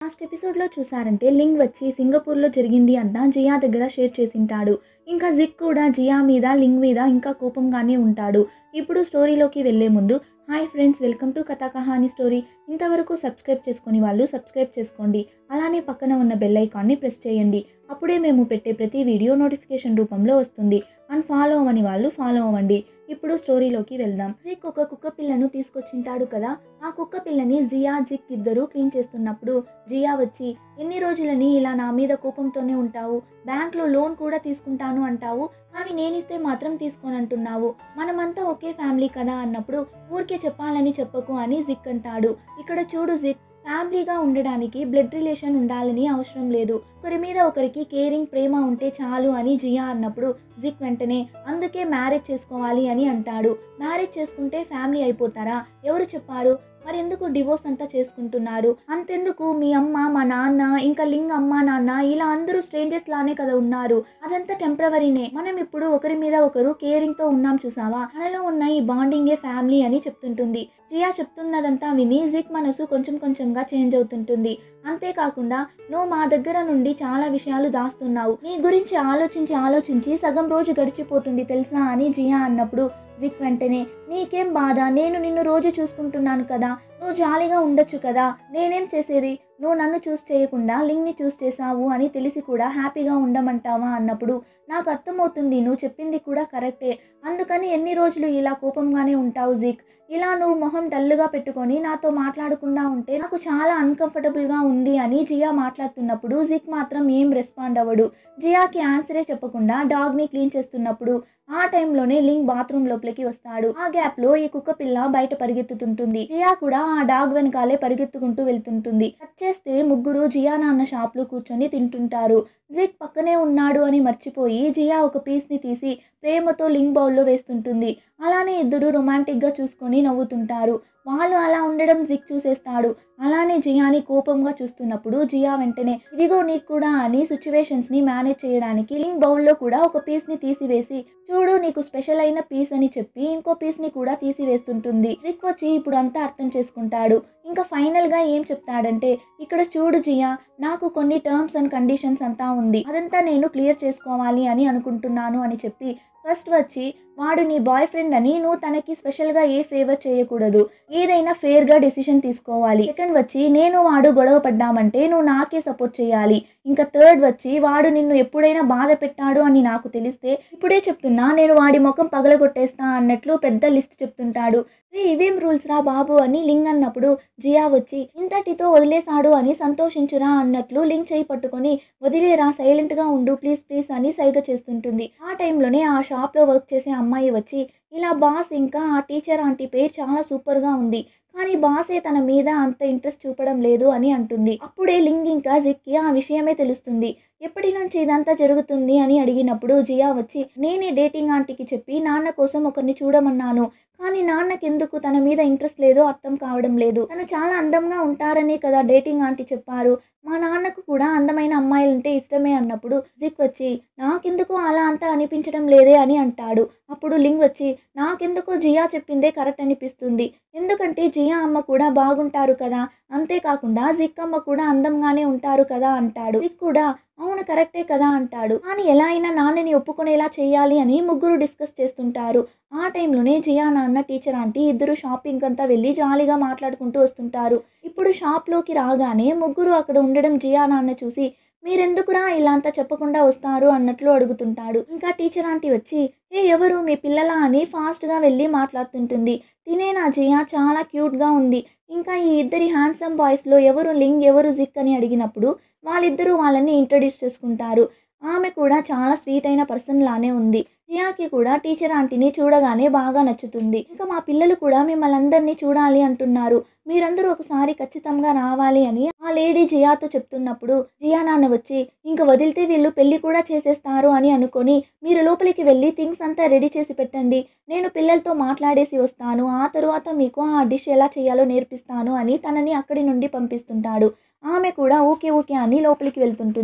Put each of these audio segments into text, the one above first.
last ఎపిసోడ్లో చూసారంటే లింగ్ వచ్చి సింగపూర్లో జరిగింది అంతా జియా దగ్గర షేర్ చేసింటాడు ఇంకా జిక్ కూడా జియా మీద లింగ్ మీద ఇంకా కోపంగానే ఉంటాడు ఇప్పుడు స్టోరీలోకి వెళ్ళే ముందు హాయ్ ఫ్రెండ్స్ వెల్కమ్ టు కథా కహాని స్టోరీ ఇంతవరకు సబ్స్క్రైబ్ చేసుకుని వాళ్ళు సబ్స్క్రైబ్ చేసుకోండి అలానే పక్కన ఉన్న బెల్ ఐకాన్ని ప్రెస్ చేయండి అప్పుడే మేము పెట్టే ప్రతి వీడియో నోటిఫికేషన్ రూపంలో వస్తుంది అండ్ ఫాలో అవ్వని వాళ్ళు ఫాలో అవ్వండి ఇప్పుడు స్టోరీలోకి వెళ్దాం జిక్ ఒక కుక్క పిల్లను తీసుకొచ్చింటాడు కదా ఆ కుక్క పిల్లని జియా జిక్ ఇద్దరు క్లీన్ చేస్తున్నప్పుడు జియా వచ్చి ఎన్ని రోజులని ఇలా నా మీద కోపంతోనే ఉంటావు బ్యాంక్లో లోన్ కూడా తీసుకుంటాను అంటావు కానీ నేనిస్తే మాత్రం తీసుకొని అంటున్నావు మనమంతా ఒకే ఫ్యామిలీ కదా అన్నప్పుడు ఊరికే చెప్పాలని చెప్పకు అని జిక్ అంటాడు ఇక్కడ చూడు జిక్ ఫ్యామిలీగా ఉండడానికి బ్లడ్ రిలేషన్ ఉండాలని అవసరం లేదు ఒకరి మీద ఒకరికి కేరింగ్ ప్రేమ ఉంటే చాలు అని జియా అన్నప్పుడు జిక్ వెంటనే అందుకే మ్యారేజ్ చేసుకోవాలి అని అంటాడు మ్యారేజ్ చేసుకుంటే ఫ్యామిలీ అయిపోతారా ఎవరు చెప్పారు మరి ఎందుకు డివోర్స్ అంతా చేసుకుంటున్నారు అంతెందుకు మీ అమ్మ మా నాన్న ఇంకా లింగ్ అమ్మ నాన్న ఇలా అందరూ స్ట్రేంజర్స్ లానే కదా ఉన్నారు అదంతా టెంపరవరీనే మనం ఇప్పుడు ఒకరి మీద ఒకరు కేరింగ్ తో ఉన్నాం చూసావా మనలో ఉన్న ఈ బాండింగే ఫ్యామిలీ అని చెప్తుంటుంది జియా చెప్తున్నదంతా విని జిక్ మనసు కొంచెం కొంచెంగా చేంజ్ అవుతుంటుంది అంతేకాకుండా నువ్వు మా దగ్గర నుండి చాలా విషయాలు దాస్తున్నావు నీ గురించి ఆలోచించి ఆలోచించి సగం రోజు గడిచిపోతుంది తెలుసా అని జియా అన్నప్పుడు జిక్ వెంటనే నీకేం బాధ నేను నిన్ను రోజు చూసుకుంటున్నాను కదా నువ్వు జాలీగా ఉండొచ్చు కదా నేనేం చేసేది నువ్వు నన్ను చూస్ చేయకుండా లింగ్ని చూస్ చేసావు అని తెలిసి కూడా హ్యాపీగా ఉండమంటావా అన్నప్పుడు నాకు అర్థమవుతుంది నువ్వు చెప్పింది కూడా కరెక్టే అందుకని ఎన్ని రోజులు ఇలా కోపంగానే ఉంటావు జిక్ ఇలా నువ్వు మొహం డల్లుగా పెట్టుకొని నాతో మాట్లాడకుండా ఉంటే నాకు చాలా అన్కంఫర్టబుల్గా ఉంది అని జియా మాట్లాడుతున్నప్పుడు జిక్ మాత్రం ఏం రెస్పాండ్ అవ్వడు జియాకి ఆన్సరే చెప్పకుండా డాగ్ని క్లీన్ చేస్తున్నప్పుడు ఆ టైంలోనే లింగ్ బాత్రూమ్ లోపలికి వస్తాడు ఆ గ్యాప్ లో ఈ కుక్క పిల్ల బయట పరిగెత్తుతుంటుంది జియా కూడా ఆ డాగ్ వెనకాలే పరిగెత్తుకుంటూ వెళ్తుంటుంది కట్ చేస్తే ముగ్గురు జియా నాన్న షాప్ లో కూర్చొని తింటుంటారు జిక్ పక్కనే ఉన్నాడు అని మర్చిపోయి జియా ఒక పీస్ ని తీసి ప్రేమతో లింగ్ బౌల్లో వేస్తుంటుంది అలానే ఇద్దరు రొమాంటిక్ గా చూసుకొని నవ్వుతుంటారు వాళ్ళు అలా ఉండడం జిక్ చూసేస్తాడు అలానే జియాని కోపంగా చూస్తున్నప్పుడు జియా వెంటనే ఇదిగో నీకు కూడా అని సిచ్యువేషన్స్ ని మేనేజ్ చేయడానికి లింగ్ బౌల్లో కూడా ఒక పీస్ ని తీసివేసి చూడు నీకు స్పెషల్ అయిన పీస్ అని చెప్పి ఇంకో పీస్ ని కూడా తీసివేస్తుంటుంది జిక్ వచ్చి ఇప్పుడు అంతా అర్థం చేసుకుంటాడు ఇంకా ఫైనల్ గా ఏం చెప్తాడంటే ఇక్కడ చూడు జియా నాకు కొన్ని టర్మ్స్ అండ్ కండిషన్స్ అంతా ఉంది అదంతా నేను క్లియర్ చేసుకోవాలి అని అనుకుంటున్నాను అని చెప్పి ఫస్ట్ వచ్చి వాడు నీ బాయ్ ఫ్రెండ్ అని నువ్వు తనకి స్పెషల్గా ఏ ఫేవర్ చేయకూడదు ఏదైనా ఫేర్గా డెసిషన్ తీసుకోవాలి సెకండ్ వచ్చి నేను వాడు గొడవ పడ్డామంటే నువ్వు నాకే సపోర్ట్ చేయాలి ఇంకా థర్డ్ వచ్చి వాడు నిన్ను ఎప్పుడైనా బాధ పెట్టాడు అని నాకు తెలిస్తే ఇప్పుడే చెప్తున్నా నేను వాడి ముఖం పగలగొట్టేస్తా అన్నట్లు పెద్ద లిస్ట్ చెప్తుంటాడు రే ఇవేం రూల్స్ రా బాబు అని లింగ్ అన్నప్పుడు జియా వచ్చి ఇంతటితో వదిలేశాడు అని సంతోషించురా అన్నట్లు లింగ్ చేయి పట్టుకొని వదిలేరా సైలెంట్గా ఉండు ప్లీజ్ ప్లీజ్ అని సైగ చేస్తుంటుంది ఆ టైంలోనే ఆ షాప్లో వర్క్ చేసే అమ్మాయి వచ్చి ఇలా బాస్ ఇంకా ఆ టీచర్ ఆంటీ పేరు చాలా సూపర్గా ఉంది కానీ బాసే తన మీద అంత ఇంట్రెస్ట్ చూపడం లేదు అని అంటుంది అప్పుడే లింగ్ ఇంకా జిక్కి ఆ విషయమే తెలుస్తుంది ఎప్పటి నుంచి ఇదంతా జరుగుతుంది అని అడిగినప్పుడు జియా వచ్చి నేనే డేటింగ్ ఆంటీకి చెప్పి నాన్న కోసం ఒకరిని చూడమన్నాను కానీ నాన్నకి ఎందుకు తన మీద ఇంట్రెస్ట్ లేదో అర్థం కావడం లేదు తను చాలా అందంగా ఉంటారనే కదా డేటింగ్ ఆంటీ చెప్పారు మా నాన్నకు కూడా అందమైన అమ్మాయిలంటే ఇష్టమే అన్నప్పుడు జిక్ వచ్చి నాకెందుకు అలా అంతా అనిపించడం లేదే అని అంటాడు అప్పుడు లింగ్ వచ్చి నాకెందుకో జియా చెప్పిందే కరెక్ట్ అనిపిస్తుంది ఎందుకంటే జియా అమ్మ కూడా బాగుంటారు కదా అంతేకాకుండా జిక్ అమ్మ కూడా అందంగానే ఉంటారు కదా అంటాడు జిక్ కూడా అవును కరెక్టే కదా అంటాడు కానీ ఎలా అయినా నాన్నని ఒప్పుకునేలా చేయాలి అని ముగ్గురు డిస్కస్ చేస్తుంటారు ఆ టైంలోనే జియా నాన్న టీచర్ ఆంటీ ఇద్దరు షాపింగ్ అంతా వెళ్ళి జాలీగా మాట్లాడుకుంటూ వస్తుంటారు ఇప్పుడు షాప్లోకి రాగానే ముగ్గురు అక్కడ ఉండడం జియా నాన్న చూసి మీరెందుకురా ఇలా అంతా చెప్పకుండా వస్తారు అన్నట్లు అడుగుతుంటాడు ఇంకా టీచర్ ఆంటీ వచ్చి ఏ ఎవరు మీ పిల్లలా అని ఫాస్ట్గా వెళ్ళి మాట్లాడుతుంటుంది తినేనా జియా చాలా క్యూట్గా ఉంది ఇంకా ఈ ఇద్దరి హ్యాండ్సమ్ బాయ్స్లో ఎవరు లింగ్ ఎవరు జిక్ అని అడిగినప్పుడు వాళ్ళిద్దరూ వాళ్ళని ఇంట్రడ్యూస్ చేసుకుంటారు ఆమె కూడా చాలా స్వీట్ అయిన పర్సన్ లానే ఉంది జియాకి కూడా టీచర్ ఆంటీని చూడగానే బాగా నచ్చుతుంది ఇంకా మా పిల్లలు కూడా మిమ్మల్ని అందరినీ చూడాలి అంటున్నారు మీరందరూ ఒకసారి ఖచ్చితంగా రావాలి అని ఆ లేడీ జియాతో చెప్తున్నప్పుడు జియా నాన్న వచ్చి ఇంక వదిలితే వీళ్ళు పెళ్లి కూడా చేసేస్తారు అని అనుకొని మీరు లోపలికి వెళ్ళి థింగ్స్ అంతా రెడీ చేసి పెట్టండి నేను పిల్లలతో మాట్లాడేసి వస్తాను ఆ తరువాత మీకు ఆ డిష్ ఎలా చేయాలో నేర్పిస్తాను అని తనని అక్కడి నుండి పంపిస్తుంటాడు ఆమె కూడా ఓకే ఓకే అని లోపలికి వెళ్తుంటుంది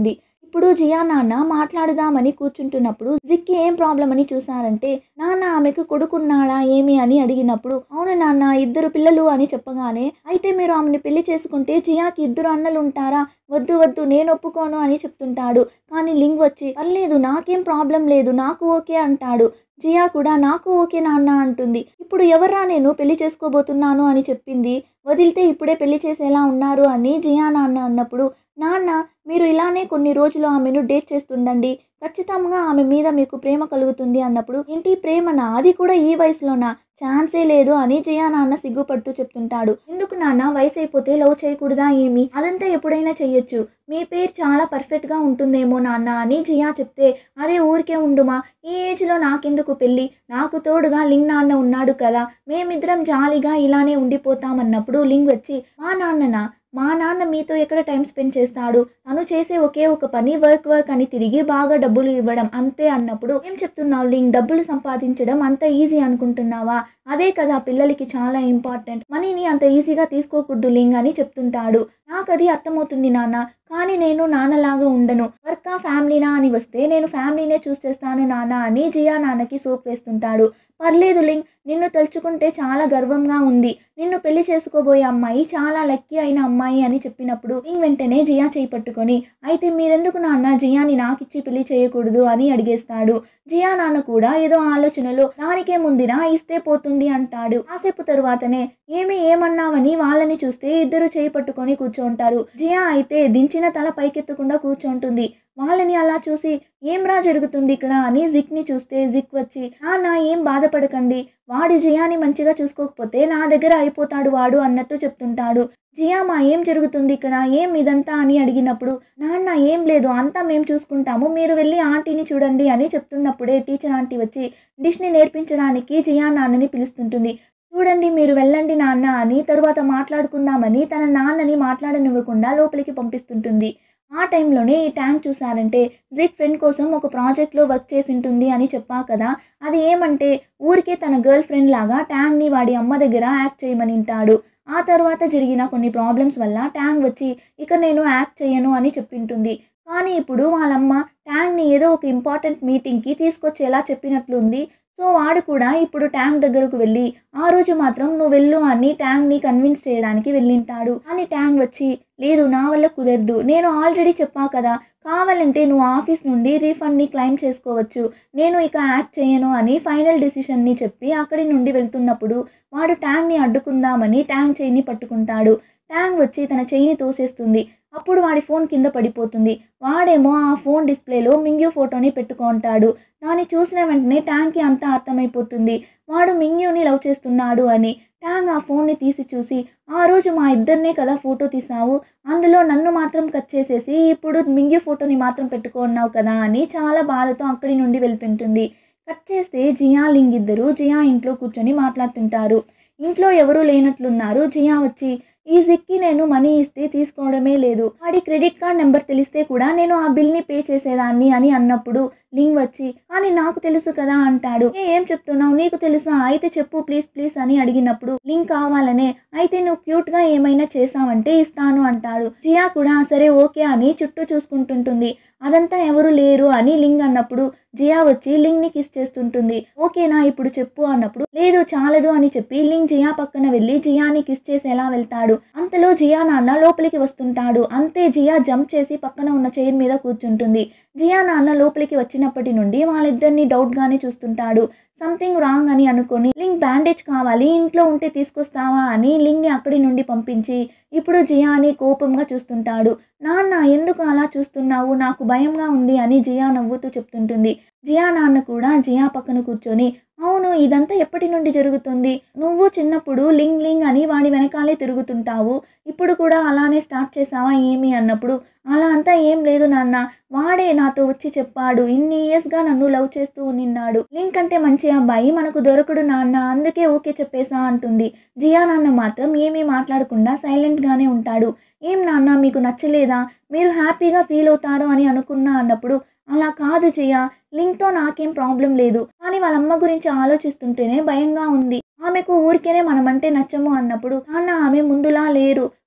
ఇప్పుడు జియా నాన్న మాట్లాడుదామని కూర్చుంటున్నప్పుడు జిక్కి ఏం ప్రాబ్లం అని చూసారంటే నాన్న ఆమెకు కొడుకున్నాడా ఏమి అని అడిగినప్పుడు అవును నాన్న ఇద్దరు పిల్లలు అని చెప్పగానే అయితే మీరు ఆమెను పెళ్లి చేసుకుంటే జియాకి ఇద్దరు అన్నలు ఉంటారా వద్దు వద్దు నేను ఒప్పుకోను అని చెప్తుంటాడు కానీ లింగ్ వచ్చి పర్లేదు నాకేం ప్రాబ్లం లేదు నాకు ఓకే అంటాడు జియా కూడా నాకు ఓకే నాన్న అంటుంది ఇప్పుడు ఎవర్రా నేను పెళ్లి చేసుకోబోతున్నాను అని చెప్పింది వదిలితే ఇప్పుడే పెళ్లి చేసేలా ఉన్నారు అని జియా నాన్న అన్నప్పుడు నాన్న మీరు ఇలానే కొన్ని రోజులు ఆమెను డేట్ చేస్తుండండి ఖచ్చితంగా ఆమె మీద మీకు ప్రేమ కలుగుతుంది అన్నప్పుడు ఏంటి ప్రేమనా అది కూడా ఈ వయసులోనా ఛాన్సే లేదు అని జియా నాన్న సిగ్గుపడుతూ చెప్తుంటాడు ఎందుకు నాన్న వయసు అయిపోతే లవ్ చేయకూడదా ఏమి అదంతా ఎప్పుడైనా చెయ్యొచ్చు మీ పేరు చాలా పర్ఫెక్ట్గా ఉంటుందేమో నాన్న అని జియా చెప్తే అరే ఊరికే ఉండుమా ఈ ఏజ్లో నాకెందుకు పెళ్ళి నాకు తోడుగా లింగ్ నాన్న ఉన్నాడు కదా మేమిద్దరం జాలీగా ఇలానే ఉండిపోతామన్నప్పుడు లింగ్ వచ్చి మా నాన్ననా మా నాన్న మీతో ఎక్కడ టైం స్పెండ్ చేస్తాడు తను చేసే ఒకే ఒక పని వర్క్ వర్క్ అని తిరిగి బాగా డబ్బులు ఇవ్వడం అంతే అన్నప్పుడు ఏం చెప్తున్నావు లింగ్ డబ్బులు సంపాదించడం అంత ఈజీ అనుకుంటున్నావా అదే కదా పిల్లలకి చాలా ఇంపార్టెంట్ మనీని అంత ఈజీగా తీసుకోకూడదు లింగ్ అని చెప్తుంటాడు నాకు అది అర్థమవుతుంది నాన్న కానీ నేను నాన్నలాగా ఉండను వర్కా ఫ్యామిలీనా అని వస్తే నేను ఫ్యామిలీనే చూస్ చేస్తాను నాన్న అని జియా నాన్నకి సోప్ వేస్తుంటాడు పర్లేదు లింగ్ నిన్ను తలుచుకుంటే చాలా గర్వంగా ఉంది నిన్ను పెళ్లి చేసుకోబోయే అమ్మాయి చాలా లక్కీ అయిన అమ్మాయి అని చెప్పినప్పుడు లింగ్ వెంటనే జియా చేయి పట్టుకొని అయితే మీరెందుకు నాన్న జియాని నాకిచ్చి పెళ్లి చేయకూడదు అని అడిగేస్తాడు జియా నాన్న కూడా ఏదో ఆలోచనలో దానికే ముందిరా ఇస్తే పోతుంది అంటాడు కాసేపు తరువాతనే ఏమి ఏమన్నావని వాళ్ళని చూస్తే ఇద్దరు చేయి పట్టుకొని కూర్చోంటారు జియా అయితే దించిన తల పైకెత్తకుండా కూర్చోంటుంది వాళ్ళని అలా చూసి ఏం రా జరుగుతుంది ఇక్కడ అని జిక్ని చూస్తే జిక్ వచ్చి నాన్న ఏం బాధపడకండి వాడు జియాని మంచిగా చూసుకోకపోతే నా దగ్గర అయిపోతాడు వాడు అన్నట్టు చెప్తుంటాడు జియామా ఏం జరుగుతుంది ఇక్కడ ఏం ఇదంతా అని అడిగినప్పుడు నాన్న ఏం లేదు అంతా మేము చూసుకుంటాము మీరు వెళ్ళి ఆంటీని చూడండి అని చెప్తున్నప్పుడే టీచర్ ఆంటీ వచ్చి డిష్ని నేర్పించడానికి జియా నాన్నని పిలుస్తుంటుంది చూడండి మీరు వెళ్ళండి నాన్న అని తరువాత మాట్లాడుకుందామని తన నాన్నని మాట్లాడనివ్వకుండా లోపలికి పంపిస్తుంటుంది ఆ టైంలోనే ఈ ట్యాంక్ చూసారంటే జిక్ ఫ్రెండ్ కోసం ఒక ప్రాజెక్ట్లో వర్క్ చేసి ఉంటుంది అని చెప్పా కదా అది ఏమంటే ఊరికే తన గర్ల్ ఫ్రెండ్ లాగా ట్యాంక్ని వాడి అమ్మ దగ్గర యాక్ట్ చేయమని వింటాడు ఆ తర్వాత జరిగిన కొన్ని ప్రాబ్లమ్స్ వల్ల ట్యాంక్ వచ్చి ఇక నేను యాక్ట్ చేయను అని చెప్పింటుంది కానీ ఇప్పుడు వాళ్ళమ్మ ట్యాంక్ని ఏదో ఒక ఇంపార్టెంట్ మీటింగ్కి తీసుకొచ్చేలా చెప్పినట్లుంది సో వాడు కూడా ఇప్పుడు ట్యాంక్ దగ్గరకు వెళ్ళి ఆ రోజు మాత్రం నువ్వు వెళ్ళు అని ట్యాంక్ని కన్విన్స్ చేయడానికి వెళ్ళింటాడు అని ట్యాంక్ వచ్చి లేదు నా వల్ల కుదరదు నేను ఆల్రెడీ చెప్పా కదా కావాలంటే నువ్వు ఆఫీస్ నుండి రీఫండ్ని క్లెయిమ్ చేసుకోవచ్చు నేను ఇక యాక్ట్ చేయను అని ఫైనల్ డిసిషన్ని చెప్పి అక్కడి నుండి వెళ్తున్నప్పుడు వాడు ట్యాంక్ని అడ్డుకుందామని ట్యాంక్ చేయిని పట్టుకుంటాడు ట్యాంక్ వచ్చి తన చెయ్యిని తోసేస్తుంది అప్పుడు వాడి ఫోన్ కింద పడిపోతుంది వాడేమో ఆ ఫోన్ డిస్ప్లేలో మింగ్యూ ఫోటోని పెట్టుకుంటాడు దాన్ని చూసిన వెంటనే ట్యాంక్కి అంతా అర్థమైపోతుంది వాడు మింగ్యూని లవ్ చేస్తున్నాడు అని ట్యాంక్ ఆ ఫోన్ని తీసి చూసి ఆ రోజు మా ఇద్దరినే కదా ఫోటో తీసావు అందులో నన్ను మాత్రం కట్ చేసేసి ఇప్పుడు మింగ్యూ ఫోటోని మాత్రం పెట్టుకున్నావు కదా అని చాలా బాధతో అక్కడి నుండి వెళ్తుంటుంది కట్ చేస్తే జియా లింగ్ ఇద్దరు జియా ఇంట్లో కూర్చొని మాట్లాడుతుంటారు ఇంట్లో ఎవరూ లేనట్లున్నారు జియా వచ్చి ఈ జిక్కి నేను మనీ ఇస్తే తీసుకోవడమే లేదు వాడి క్రెడిట్ కార్డ్ నెంబర్ తెలిస్తే కూడా నేను ఆ బిల్ని పే చేసేదాన్ని అని అన్నప్పుడు లింగ్ వచ్చి కానీ నాకు తెలుసు కదా అంటాడు "ఏ, ఏం చెప్తున్నావు నీకు తెలుసా అయితే చెప్పు ప్లీజ్ ప్లీజ్ అని అడిగినప్పుడు లింక్ కావాలనే అయితే నువ్వు క్యూట్ గా ఏమైనా చేసావంటే ఇస్తాను అంటాడు జియా కూడా సరే ఓకే అని చుట్టూ చూసుకుంటుంటుంది అదంతా ఎవరు లేరు అని లింగ్ అన్నప్పుడు జియా వచ్చి లింగ్ ని కిస్ చేస్తుంటుంది ఓకేనా ఇప్పుడు చెప్పు అన్నప్పుడు లేదు చాలదు అని చెప్పి లింగ్ జియా పక్కన వెళ్ళి జియాని కిస్ చేసేలా వెళ్తాడు అంతలో జియా నాన్న లోపలికి వస్తుంటాడు అంతే జియా జంప్ చేసి పక్కన ఉన్న చైర్ మీద కూర్చుంటుంది జియా నాన్న లోపలికి వచ్చినప్పటి నుండి వాళ్ళిద్దరిని డౌట్ గానే చూస్తుంటాడు సంథింగ్ రాంగ్ అని అనుకొని లింగ్ బ్యాండేజ్ కావాలి ఇంట్లో ఉంటే తీసుకొస్తావా అని లింగ్ ని అక్కడి నుండి పంపించి ఇప్పుడు జియాని కోపంగా చూస్తుంటాడు నాన్న ఎందుకు అలా చూస్తున్నావు నాకు భయంగా ఉంది అని జియా నవ్వుతూ చెప్తుంటుంది జియా నాన్న కూడా జియా పక్కన కూర్చొని అవును ఇదంతా ఎప్పటి నుండి జరుగుతుంది నువ్వు చిన్నప్పుడు లింగ్ లింగ్ అని వాడి వెనకాలే తిరుగుతుంటావు ఇప్పుడు కూడా అలానే స్టార్ట్ చేసావా ఏమి అన్నప్పుడు అలా అంతా ఏం లేదు నాన్న వాడే నాతో వచ్చి చెప్పాడు ఇన్ని ఇయర్స్గా నన్ను లవ్ చేస్తూ నిన్నాడు లింక్ అంటే మంచి అబ్బాయి మనకు దొరకడు నాన్న అందుకే ఓకే చెప్పేసా అంటుంది జియా నాన్న మాత్రం ఏమీ మాట్లాడకుండా సైలెంట్గానే ఉంటాడు ఏం నాన్న మీకు నచ్చలేదా మీరు హ్యాపీగా ఫీల్ అవుతారు అని అనుకున్నా అన్నప్పుడు అలా కాదు జియా లింక్తో నాకేం ప్రాబ్లం లేదు కానీ వాళ్ళ అమ్మ గురించి ఆలోచిస్తుంటేనే భయంగా ఉంది ఆమెకు ఊరికేనే మనమంటే నచ్చము అన్నప్పుడు నాన్న ఆమె ముందులా లేరు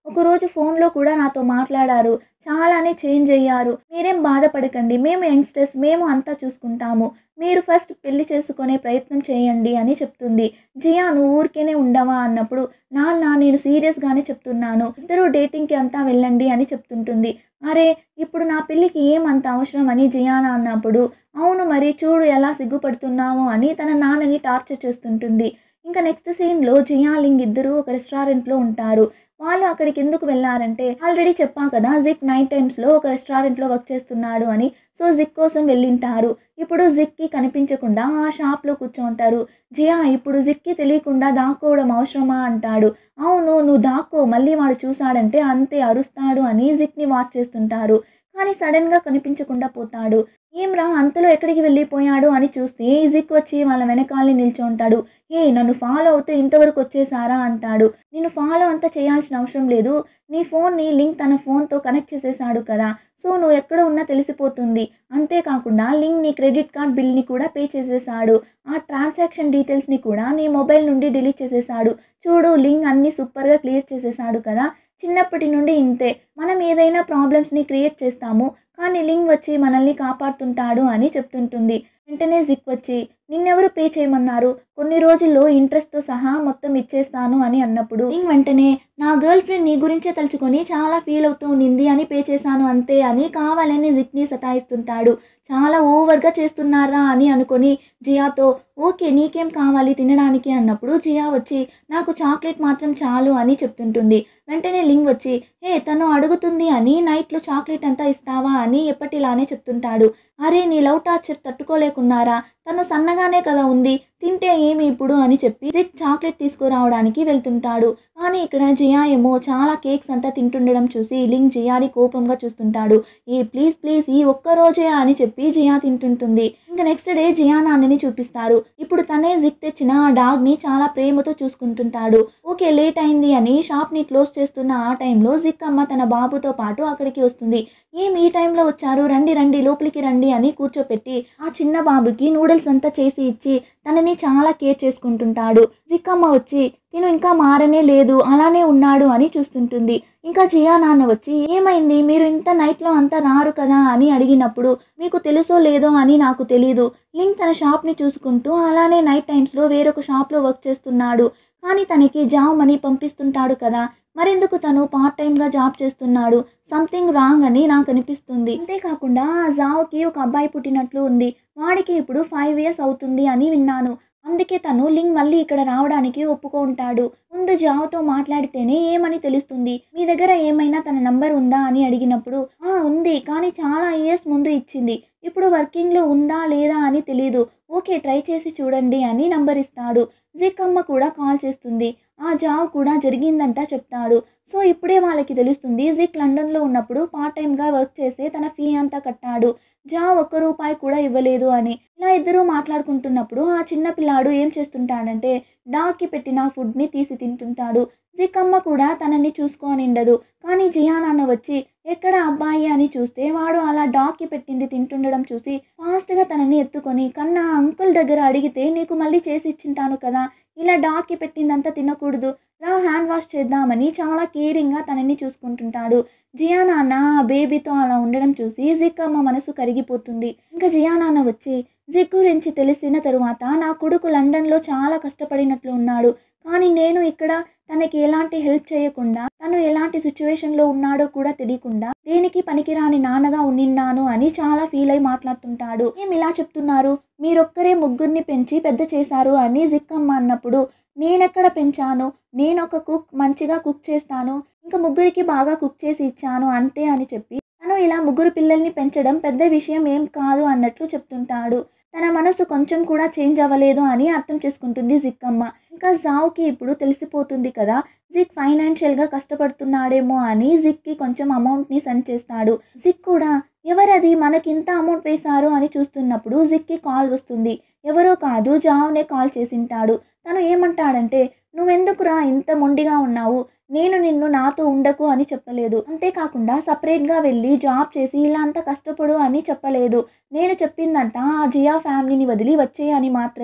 ఒకరోజు ఫోన్లో కూడా నాతో మాట్లాడారు చాలానే చేంజ్ అయ్యారు మీరేం బాధపడకండి మేము యంగ్స్టర్స్ మేము అంతా చూసుకుంటాము మీరు ఫస్ట్ పెళ్లి చేసుకునే ప్రయత్నం చేయండి అని చెప్తుంది జియా నువ్వు ఊరికేనే ఉండవా అన్నప్పుడు నాన్న నేను సీరియస్గానే చెప్తున్నాను ఇద్దరు డేటింగ్కి అంతా వెళ్ళండి అని చెప్తుంటుంది అరే ఇప్పుడు నా పెళ్ళికి ఏం అంత అవసరం అని జియానా అన్నప్పుడు అవును మరి చూడు ఎలా సిగ్గుపడుతున్నామో అని తన నాన్నని టార్చర్ చేస్తుంటుంది ఇంకా నెక్స్ట్ సీన్లో జియా లింగ్ ఇద్దరు ఒక రెస్టారెంట్లో ఉంటారు వాళ్ళు అక్కడికి ఎందుకు వెళ్ళారంటే ఆల్రెడీ చెప్పా కదా జిక్ నైట్ టైమ్స్లో ఒక రెస్టారెంట్లో వర్క్ చేస్తున్నాడు అని సో జిక్ కోసం వెళ్ళింటారు ఇప్పుడు జిక్కి కనిపించకుండా ఆ షాప్లో కూర్చోంటారు జియా ఇప్పుడు జిక్కి తెలియకుండా దాక్కోవడం అవసరమా అంటాడు అవును నువ్వు దాక్కో మళ్ళీ వాడు చూశాడంటే అంతే అరుస్తాడు అని జిక్ని వాచ్ చేస్తుంటారు కానీ సడన్గా కనిపించకుండా పోతాడు ఏమ్రా అంతలో ఎక్కడికి వెళ్ళిపోయాడు అని చూస్తే జిక్ వచ్చి వాళ్ళ వెనకాలని నిల్చుంటాడు ఏ నన్ను ఫాలో అవుతూ ఇంతవరకు వచ్చేసారా అంటాడు నేను ఫాలో అంతా చేయాల్సిన అవసరం లేదు నీ ఫోన్ని లింక్ తన ఫోన్తో కనెక్ట్ చేసేసాడు కదా సో నువ్వు ఎక్కడ ఉన్నా తెలిసిపోతుంది అంతేకాకుండా లింక్ నీ క్రెడిట్ కార్డ్ బిల్ని కూడా పే చేసేసాడు ఆ ట్రాన్సాక్షన్ డీటెయిల్స్ని కూడా నీ మొబైల్ నుండి డిలీట్ చేసేసాడు చూడు లింక్ అన్నీ సూపర్గా క్లియర్ చేసేసాడు కదా చిన్నప్పటి నుండి ఇంతే మనం ఏదైనా ప్రాబ్లమ్స్ని క్రియేట్ చేస్తాము కానీ లింక్ వచ్చి మనల్ని కాపాడుతుంటాడు అని చెప్తుంటుంది వెంటనే జిక్ వచ్చి నిన్నెవరు పే చేయమన్నారు కొన్ని రోజుల్లో ఇంట్రెస్ట్తో సహా మొత్తం ఇచ్చేస్తాను అని అన్నప్పుడు లింక్ వెంటనే నా గర్ల్ ఫ్రెండ్ నీ గురించే తలుచుకొని చాలా ఫీల్ అవుతూ ఉండింది అని పే చేశాను అంతే అని కావాలని జిక్ని సతాయిస్తుంటాడు చాలా ఓవర్గా చేస్తున్నారా అని అనుకొని జియాతో ఓకే నీకేం కావాలి తినడానికి అన్నప్పుడు జియా వచ్చి నాకు చాక్లెట్ మాత్రం చాలు అని చెప్తుంటుంది వెంటనే లింగ్ వచ్చి హే తను అడుగుతుంది అని నైట్లో చాక్లెట్ అంతా ఇస్తావా అని ఎప్పటిలానే చెప్తుంటాడు అరే నీ లవ్ టార్చర్ తట్టుకోలేకున్నారా తను సన్నగానే కదా ఉంది తింటే ఏమి ఇప్పుడు అని చెప్పి జిక్ చాక్లెట్ తీసుకురావడానికి వెళ్తుంటాడు కానీ ఇక్కడ జియా ఏమో చాలా కేక్స్ అంతా తింటుండడం చూసి లింగ్ జియాని కోపంగా చూస్తుంటాడు ఏ ప్లీజ్ ప్లీజ్ ఈ ఒక్క రోజే అని చెప్పి జియా తింటుంటుంది ఇంకా నెక్స్ట్ డే జియా నాన్నని చూపిస్తారు ఇప్పుడు తనే జిక్ తెచ్చిన ఆ డాగ్ని చాలా ప్రేమతో చూసుకుంటుంటాడు ఓకే లేట్ అయింది అని షాప్ని క్లోజ్ చేస్తున్న ఆ టైంలో జిక్ అమ్మ తన బాబుతో పాటు అక్కడికి వస్తుంది ఏం ఈ టైంలో వచ్చారు రండి రండి లోపలికి రండి అని కూర్చోపెట్టి ఆ చిన్న బాబుకి నూడిల్స్ అంతా చేసి ఇచ్చి తనని చాలా కేర్ చేసుకుంటుంటాడు జిక్కమ్మ వచ్చి తిను ఇంకా మారనే లేదు అలానే ఉన్నాడు అని చూస్తుంటుంది ఇంకా జియా నాన్న వచ్చి ఏమైంది మీరు ఇంత నైట్లో అంతా రారు కదా అని అడిగినప్పుడు మీకు తెలుసో లేదో అని నాకు తెలీదు లింక్ తన షాప్ని చూసుకుంటూ అలానే నైట్ టైమ్స్లో వేరొక షాప్లో వర్క్ చేస్తున్నాడు కానీ తనకి జాబ్ మనీ పంపిస్తుంటాడు కదా మరెందుకు తను పార్ట్ టైంగా జాబ్ చేస్తున్నాడు సంథింగ్ రాంగ్ అని నాకు అనిపిస్తుంది అంతేకాకుండా ఆ జావ్కి ఒక అబ్బాయి పుట్టినట్లు ఉంది వాడికి ఇప్పుడు ఫైవ్ ఇయర్స్ అవుతుంది అని విన్నాను అందుకే తను లింగ్ మళ్ళీ ఇక్కడ రావడానికి ఒప్పుకుంటాడు ముందు జావ్తో మాట్లాడితేనే ఏమని తెలుస్తుంది మీ దగ్గర ఏమైనా తన నంబర్ ఉందా అని అడిగినప్పుడు ఆ ఉంది కానీ చాలా ఇయర్స్ ముందు ఇచ్చింది ఇప్పుడు వర్కింగ్లో ఉందా లేదా అని తెలియదు ఓకే ట్రై చేసి చూడండి అని నంబర్ ఇస్తాడు జిక్ అమ్మ కూడా కాల్ చేస్తుంది ఆ జాబ్ కూడా జరిగిందంతా చెప్తాడు సో ఇప్పుడే వాళ్ళకి తెలుస్తుంది జిక్ లండన్లో ఉన్నప్పుడు పార్ట్ టైంగా వర్క్ చేసే తన ఫీ అంతా కట్టాడు జా ఒక్క రూపాయి కూడా ఇవ్వలేదు అని ఇలా ఇద్దరూ మాట్లాడుకుంటున్నప్పుడు ఆ చిన్న పిల్లాడు ఏం చేస్తుంటాడంటే డాగ్కి పెట్టిన ఫుడ్ని తీసి తింటుంటాడు జిక్కమ్మ కూడా తనని చూసుకోనిండదు కానీ జియా నాన్న వచ్చి ఎక్కడ అబ్బాయి అని చూస్తే వాడు అలా డాగ్కి పెట్టింది తింటుండడం చూసి ఫాస్ట్గా తనని ఎత్తుకొని కన్నా అంకుల్ దగ్గర అడిగితే నీకు మళ్ళీ చేసి ఇచ్చింటాను కదా ఇలా డాగ్కి పెట్టిందంతా తినకూడదు రా హ్యాండ్ వాష్ చేద్దామని చాలా కేరింగ్గా తనని చూసుకుంటుంటాడు జియా నాన్న ఆ బేబీతో అలా ఉండడం చూసి జిక్ అమ్మ మనసు కరిగిపోతుంది ఇంకా జియా నాన్న వచ్చి జిక్ గురించి తెలిసిన తరువాత నా కొడుకు లండన్లో చాలా కష్టపడినట్లు ఉన్నాడు కానీ నేను ఇక్కడ తనకి ఎలాంటి హెల్ప్ చేయకుండా తను ఎలాంటి సిచ్యువేషన్లో ఉన్నాడో కూడా తెలియకుండా దేనికి పనికిరాని నాన్నగా ఉన్నిన్నాను అని చాలా ఫీల్ అయి మాట్లాడుతుంటాడు ఏం ఇలా చెప్తున్నారు మీరొక్కరే ముగ్గురిని పెంచి పెద్ద చేశారు అని జిక్కమ్మ అన్నప్పుడు నేనెక్కడ పెంచాను నేను ఒక కుక్ మంచిగా కుక్ చేస్తాను ఇంకా ముగ్గురికి బాగా కుక్ చేసి ఇచ్చాను అంతే అని చెప్పి తను ఇలా ముగ్గురు పిల్లల్ని పెంచడం పెద్ద విషయం ఏం కాదు అన్నట్లు చెప్తుంటాడు తన మనసు కొంచెం కూడా చేంజ్ అవ్వలేదు అని అర్థం చేసుకుంటుంది జిక్కమ్మ ఇంకా జావ్కి ఇప్పుడు తెలిసిపోతుంది కదా జిక్ ఫైనాన్షియల్గా కష్టపడుతున్నాడేమో అని జిక్కి కొంచెం అమౌంట్ని సెండ్ చేస్తాడు జిక్ కూడా ఎవరది మనకి ఇంత అమౌంట్ వేశారు అని చూస్తున్నప్పుడు జిక్కి కాల్ వస్తుంది ఎవరో కాదు జావ్నే కాల్ చేసింటాడు తను ఏమంటాడంటే నువ్వెందుకురా ఇంత మొండిగా ఉన్నావు నేను నిన్ను నాతో ఉండకు అని చెప్పలేదు అంతేకాకుండా సపరేట్గా వెళ్ళి జాబ్ చేసి ఇలా అంతా కష్టపడు అని చెప్పలేదు నేను చెప్పిందంతా ఆ జియా ఫ్యామిలీని వదిలి వచ్చేయని మాత్రమే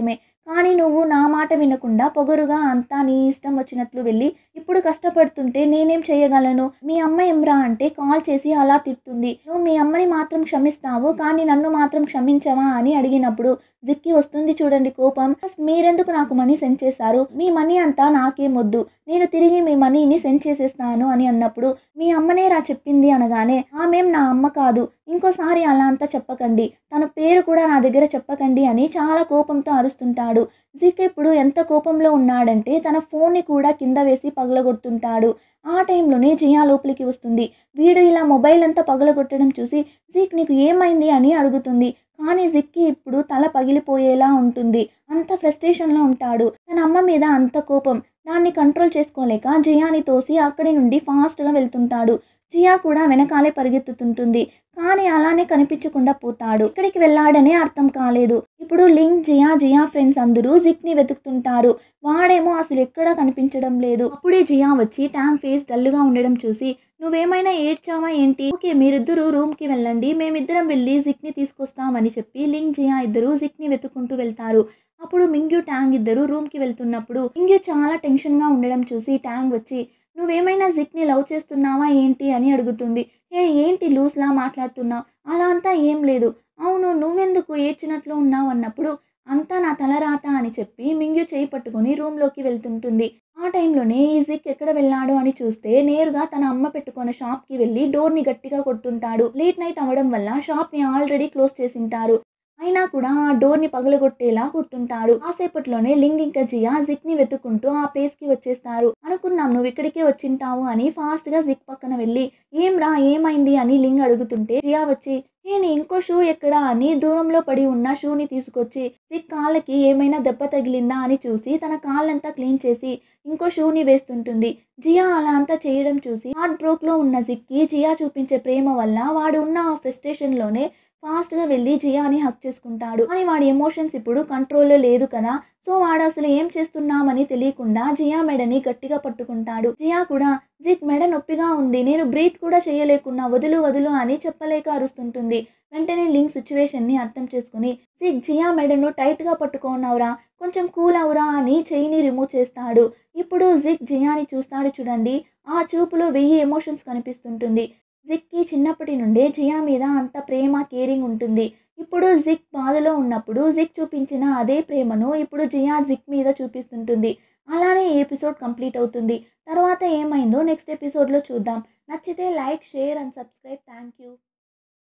కానీ నువ్వు నా మాట వినకుండా పొగరుగా అంతా నీ ఇష్టం వచ్చినట్లు వెళ్ళి ఇప్పుడు కష్టపడుతుంటే నేనేం చేయగలను మీ అమ్మ ఏమ్రా అంటే కాల్ చేసి అలా తిడుతుంది నువ్వు మీ అమ్మని మాత్రం క్షమిస్తావు కానీ నన్ను మాత్రం క్షమించవా అని అడిగినప్పుడు జిక్కి వస్తుంది చూడండి కోపం "ఫస్ట్ మీరెందుకు నాకు మనీ సెండ్ చేశారు మీ మనీ అంతా నాకేం వద్దు నేను తిరిగి మీ మనీని సెండ్ చేసేస్తాను అని అన్నప్పుడు మీ అమ్మనే రా చెప్పింది అనగానే ఆమెం నా అమ్మ కాదు ఇంకోసారి అలా అంతా చెప్పకండి తన పేరు కూడా నా దగ్గర చెప్పకండి అని చాలా కోపంతో అరుస్తుంటాడు జిక్ ఇప్పుడు ఎంత కోపంలో ఉన్నాడంటే తన ఫోన్ని కూడా కింద వేసి పగలగొడుతుంటాడు ఆ టైంలోనే జియా లోపలికి వస్తుంది వీడు ఇలా మొబైల్ అంతా పగలగొట్టడం చూసి జిక్ నీకు ఏమైంది అని అడుగుతుంది కానీ జిక్కి ఇప్పుడు తల పగిలిపోయేలా ఉంటుంది అంత ఫ్రస్ట్రేషన్లో ఉంటాడు తన అమ్మ మీద అంత కోపం దాన్ని కంట్రోల్ చేసుకోలేక జియాని తోసి అక్కడి నుండి ఫాస్ట్గా వెళ్తుంటాడు జియా కూడా వెనకాలే పరిగెత్తుతుంటుంది కానీ అలానే కనిపించకుండా పోతాడు ఇక్కడికి వెళ్ళాడనే అర్థం కాలేదు ఇప్పుడు లింక్ జియా జియా ఫ్రెండ్స్ అందరూ జిక్ని వెతుకుతుంటారు వాడేమో అసలు ఎక్కడా కనిపించడం లేదు అప్పుడే జియా వచ్చి ట్యాంక్ ఫేస్ డల్గా ఉండడం చూసి నువ్వేమైనా ఏడ్చావా ఏంటి ఓకే మీరిద్దరూ రూమ్కి వెళ్ళండి మేమిద్దరం వెళ్ళి జిక్ని తీసుకొస్తామని చెప్పి లింక్ జియా ఇద్దరు జిక్ని వెతుకుంటూ వెళ్తారు అప్పుడు మింగ్యూ ట్యాంగ్ ఇద్దరు రూమ్కి వెళ్తున్నప్పుడు మింగ్యూ చాలా టెన్షన్గా ఉండడం చూసి ట్యాంగ్ వచ్చి నువ్వేమైనా జిక్ని లవ్ చేస్తున్నావా ఏంటి అని అడుగుతుంది ఏ ఏంటి లూస్లా మాట్లాడుతున్నావు అలా అంతా ఏం లేదు అవును నువ్వెందుకు ఏడ్చినట్లు ఉన్నావు అన్నప్పుడు అంతా నా తలరాత అని చెప్పి మింగ్యూ చేయి పట్టుకొని రూమ్లోకి వెళ్తుంటుంది ఆ టైంలోనే ఈ జిక్ ఎక్కడ వెళ్ళాడు అని చూస్తే నేరుగా తన అమ్మ పెట్టుకున్న షాప్కి వెళ్ళి డోర్ని గట్టిగా కొడుతుంటాడు లేట్ నైట్ అవ్వడం వల్ల షాప్ని ఆల్రెడీ క్లోజ్ చేసింటారు అయినా కూడా ఆ డోర్ని పగలగొట్టేలా కుడుతుంటాడు కాసేపట్లోనే లింగ్ ఇంకా జియా జిక్ ని వెతుకుంటూ ఆ ప్లేస్ కి వచ్చేస్తారు అనుకున్నాం నువ్వు ఇక్కడికే వచ్చింటావు అని ఫాస్ట్ గా జిక్ పక్కన వెళ్ళి ఏం రా ఏమైంది అని లింగ్ అడుగుతుంటే జియా వచ్చి నేను ఇంకో షూ ఎక్కడా అని దూరంలో పడి ఉన్న షూని తీసుకొచ్చి జిక్ కాళ్ళకి ఏమైనా దెబ్బ తగిలిందా అని చూసి తన కాళ్ళంతా క్లీన్ చేసి ఇంకో షూని వేస్తుంటుంది జియా అలా అంతా చేయడం చూసి హార్ట్ బ్రోక్ లో ఉన్న జిక్కి జియా చూపించే ప్రేమ వల్ల వాడు ఉన్న ఆ ఫ్రస్ట్రేషన్ లోనే ఫాస్ట్ గా వెళ్ళి జియాని హక్ చేసుకుంటాడు కానీ వాడి ఎమోషన్స్ ఇప్పుడు కంట్రోల్లో లేదు కదా సో వాడు అసలు ఏం చేస్తున్నామని తెలియకుండా జియా మెడని గట్టిగా పట్టుకుంటాడు జియా కూడా జిక్ మెడ నొప్పిగా ఉంది నేను బ్రీత్ కూడా చేయలేకున్నా వదులు వదులు అని చెప్పలేక అరుస్తుంటుంది వెంటనే లింక్ సిచ్యువేషన్ ని అర్థం చేసుకుని జిక్ జియా మెడను టైట్ గా పట్టుకోనవురా కొంచెం కూల్ అవురా అని చెయ్యిని రిమూవ్ చేస్తాడు ఇప్పుడు జిక్ జియాని చూస్తాడు చూడండి ఆ చూపులో వెయ్యి ఎమోషన్స్ కనిపిస్తుంటుంది జిక్కి చిన్నప్పటి నుండే జియా మీద అంత ప్రేమ కేరింగ్ ఉంటుంది ఇప్పుడు జిక్ బాధలో ఉన్నప్పుడు జిక్ చూపించిన అదే ప్రేమను ఇప్పుడు జియా జిక్ మీద చూపిస్తుంటుంది అలానే ఈ ఎపిసోడ్ కంప్లీట్ అవుతుంది తర్వాత ఏమైందో నెక్స్ట్ ఎపిసోడ్లో చూద్దాం నచ్చితే like share and subscribe thank you